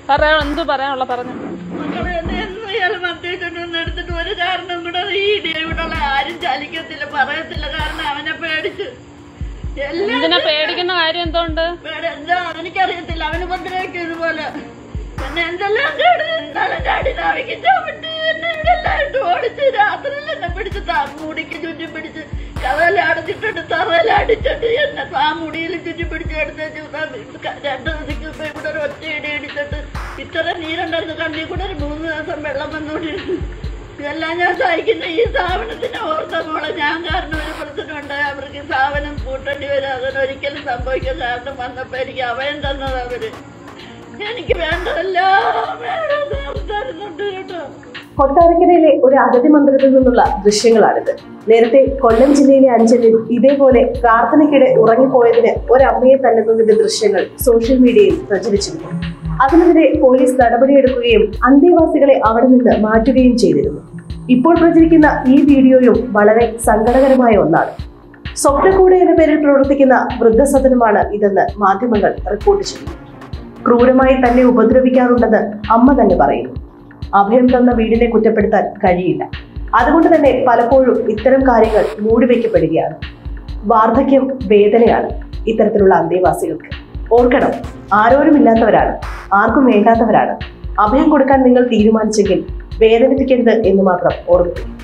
പറയാ എന്ത് പറയാനുള്ള പറഞ്ഞു മക്കളെ എന്നെ എന്നും ഇയാൾ മദ്യപിച്ചിട്ടൊന്നും എടുത്തിട്ട് ഒരു കാരണം കൂടെ ഈ ഇവിടെയുള്ള ആരും ചലിക്കത്തില്ല പറയത്തില്ല കാരണം അവനെ പേടിച്ച് എല്ലാം എന്തിനാ പേടിക്കുന്ന കാര്യം എന്തുകൊണ്ട് പേടി എന്താ എനിക്കറിയത്തില്ല അവന് ഉപദ്രവിക്കും ഇതുപോലെ എന്നെ എന്തെല്ലാം കേട് ഇന്നാളെ ചാടി നാവിക്ക് ചവിട്ടി എന്നെ ഇവിടെ എല്ലായിട്ട് ഓടിച്ച് രാത്രിയിൽ എന്നെ പിടിച്ച് താ മുടിക്ക് ചുറ്റി പിടിച്ച് കഥയിൽ അടച്ചിട്ടിട്ട് തറയിൽ അടിച്ചിട്ട് എന്നെ ആ മുടിയിൽ ചുറ്റി പിടിച്ച് എടുത്ത് രണ്ട് ദിവസം ഇപ്പൊ ഇവിടെ ഒരു ഒറ്റ ഇടി ഇടിച്ചിട്ട് ഇത്ര നീരുണ്ടായിരുന്നു കണ്ണിൽ കൂടെ ഒരു മൂന്ന് ദിവസം വെള്ളം വന്നുകൊണ്ടിരുന്നു ഇതെല്ലാം ഞാൻ സഹിക്കുന്ന ഈ സ്ഥാപനത്തിന് ഓർത്ത മോളെ ഞാൻ കാരണം ഒരു പ്രശ്നം ഉണ്ടായി അവർക്ക് ഈ സ്ഥാപനം പൂട്ടേണ്ടി വരും അതിനൊരിക്കലും സംഭവിക്കാൻ കാരണം വന്നപ്പോ എനിക്ക് അഭയം തന്നത് അവര് എനിക്ക് വേണ്ടതെല്ലാം വേണം തരുന്നുണ്ട് കേട്ടോ കൊട്ടാരക്കരയിലെ ഒരു അഗതി മന്ദിരത്തിൽ നിന്നുള്ള ദൃശ്യങ്ങളാണിത് നേരത്തെ കൊല്ലം ജില്ലയിലെ അഞ്ചലിൽ ഇതേപോലെ പ്രാർത്ഥനയ്ക്കിടെ ഉറങ്ങിപ്പോയതിന് ഒരമ്മയെ തല്ലുന്നതിന്റെ ദൃശ്യങ്ങൾ സോഷ്യൽ മീഡിയയിൽ പ്രചരിച്ചിരുന്നു അതിനെതിരെ പോലീസ് നടപടിയെടുക്കുകയും അന്തേവാസികളെ അവിടെ നിന്ന് മാറ്റുകയും ചെയ്തിരുന്നു ഇപ്പോൾ പ്രചരിക്കുന്ന ഈ വീഡിയോയും വളരെ സങ്കടകരമായ ഒന്നാണ് സ്വപ്നക്കൂട് എന്ന പേരിൽ പ്രവർത്തിക്കുന്ന വൃദ്ധസദനമാണ് ഇതെന്ന് മാധ്യമങ്ങൾ റിപ്പോർട്ട് ചെയ്യുന്നു ക്രൂരമായി തന്നെ ഉപദ്രവിക്കാറുണ്ടെന്ന് അമ്മ തന്നെ പറയുന്നു അഭയം തന്ന വീടിനെ കുറ്റപ്പെടുത്താൻ കഴിയില്ല അതുകൊണ്ട് തന്നെ പലപ്പോഴും ഇത്തരം കാര്യങ്ങൾ മൂടിവെക്കപ്പെടുകയാണ് വാർദ്ധക്യം വേദനയാണ് ഇത്തരത്തിലുള്ള അന്തേവാസികൾക്ക് ഓർക്കണം ആരോരുമില്ലാത്തവരാണ് ആർക്കും വേണ്ടാത്തവരാണ് അഭയം കൊടുക്കാൻ നിങ്ങൾ തീരുമാനിച്ചെങ്കിൽ വേദനിപ്പിക്കരുത് എന്ന് മാത്രം ഓർമ്മിപ്പിക്കും